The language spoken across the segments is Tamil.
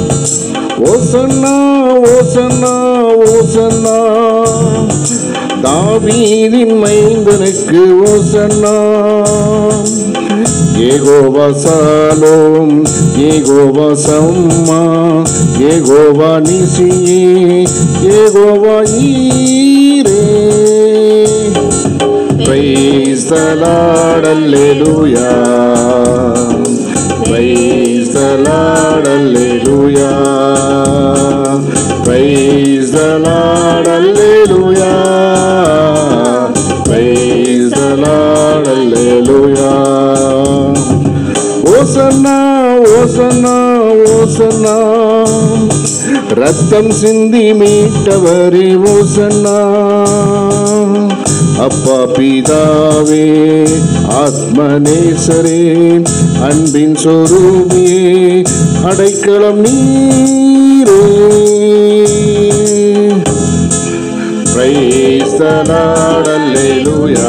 ஓசன்னா ஓசன்னா ஓசன்னா தாவீதின் மைந்தனுக்கு ஓசன்னா ஏகோவா சாலோம் ஏகோவா சம்மா ஏகோவா நிசியே ஏகோவா ஈரே Praise the Lord, Alleluia. Praise the Lord, Alleluia. Praise the Lord, Alleluia. Praise the Lord, Alleluia. ஓசன்னா ஓசன்னா ஓசன்னா ரத்தம் சிந்தி மீட்டவரே ஓசன்னா அப்பா பிதாவே ஆத்மநேசரே அன்பின் சொரூபியே அடைக்கலம் நீரே Praise the Lord, Alleluia.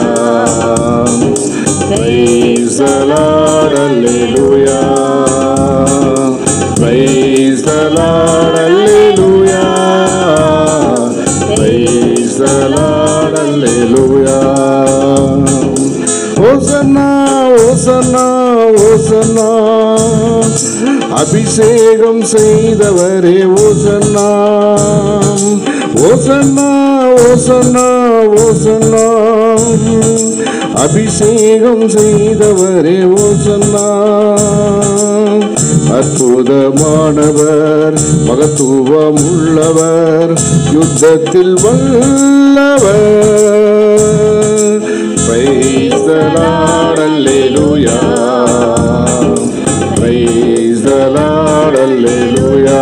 Praise the Lord, Alleluia. Praise the Lord, Alleluia. Praise the Lord, Alleluia. Hosanna, Hosanna, Hosanna. அபிஷேகம் செய்தவரே ஓசன்னா ஓசன்னா ஓசன்னா ஓசன்னா அபிஷேகம் செய்தவரே ஓசன்னா அற்புதமானவர் மகத்துவம் உள்ளவர் யுத்தத்தில் வல்லவர் Praise the Lord, Alleluia. Praise the Lord, Alleluia.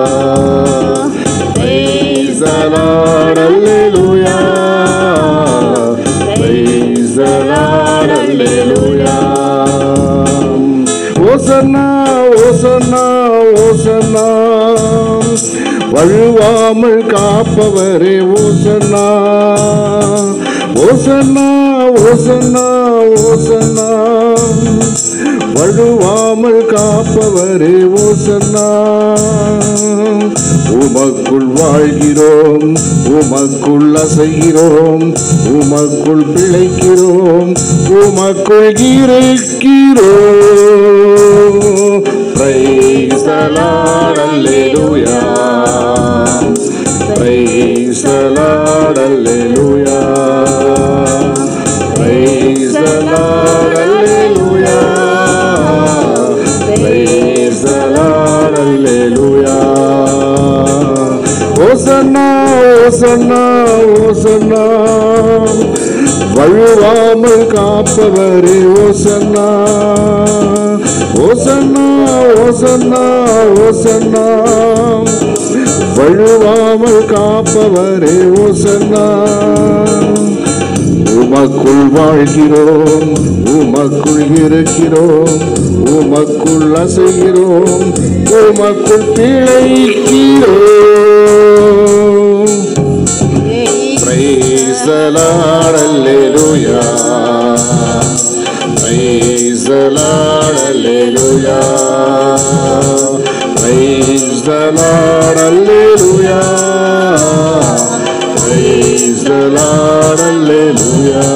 Praise the Lord, Alleluia. Praise the Lord, Alleluia. ஓசன்னா ஓசன்னா ஓசன்னா வழுவாமல் காப்பவரே ஓசன்னா ஓசன்னா ஓசன்னா ஓசன்னா வழுவாமல் காப்பவரே ஓசன்னா உமக்குள் வாழ்கிறோம் உமக்குள் அசைகிறோம் உமக்குள் பிழைக்கிறோம் உமக்குள் இருக்கிறோம் Praise the Lord, Alleluia. Praise the Lord, Alleluia. Praise the Lord, Alleluia. Praise the Lord, Alleluia. Hosanna, Hosanna, Hosanna. வழுவாமல் காப்பவரே ஓசன்னா ஓசன்னா ஓசன்னா ஓசன்னா வழுவாமல் காப்பவரே ஓசன்னா உமக்குள் வாழ்கிறோம் உமக்குள் இருக்கிறோம் உமக்குள் அசைகிறோம் உமக்குள் பிழைக்கிறோம் Praise the Lord, Alleluia. Praise the Lord, Alleluia. Praise the Lord, Alleluia. Praise the Lord, Alleluia.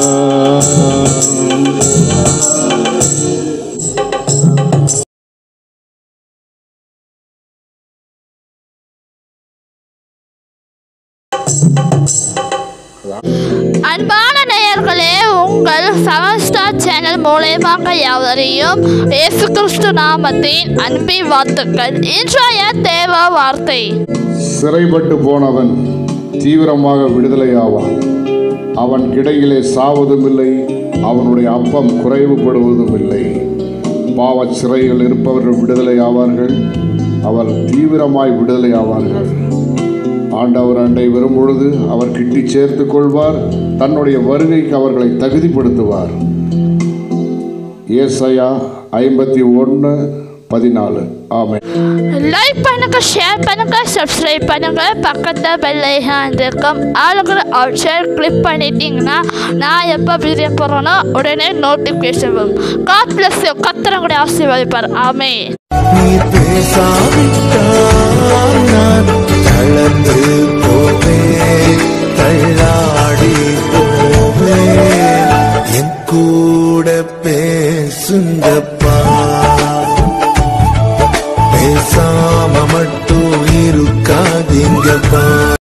அன்பான நேயர்களே உங்கள் சமஸ்டா சேனல் மூலயமாக யாவரையும் இயேசு கிறிஸ்து நாமத்தின் அன்பின் வாழ்த்துக்கள் இன்றைய தேவ வார்த்தை சிறைப்பட்டு போனவன் தீவிரமாக விடுதலையாவான் அவன் கிடையிலே சாவதும் இல்லை அவனுடைய அப்பம் குறைவுபடுவதும் இல்லை பாவச் சிறையில் இருப்பவர்கள் விடுதலை ஆவார்கள் அவர் தீவிரமாய் விடுதலை ஆவார்கள் ஆண்டவர் அண்டை வரும்பொழுது அவர் கிட்டி சேர்த்து கொள்வார் தன்னுடைய வருகைக்கு அவர்களை தகுதிப்படுத்துவார் ஏசையா ஐம்பத்தி ஒன்று பதினாலு ஆமென் லைக் பண்ணுங்க ஷேர் பண்ணுங்க சப்ஸ்கிரைப் பண்ணுங்க பக்கத்தில் பெல் ஐகான் இருக்கும் ஆளுங்களை ஆப்ஷன் கிளிக் பண்ணிட்டீங்கன்னா நான் எப்போ வீடியோ போடுறேனோ உடனே நோட்டிஃபிகேஷன் வரும் காட் பிளஸ் கத்திரங்களுடைய ஆசீர்வதிப்பார் ஆமே நீ பேசாவிட்டால் தளர்ந்து போவேன் தள்ளாடி போவேன் என் கூட பேசுங்கப்பா பேசாம மட்டும் இருக்காதீங்கப்பா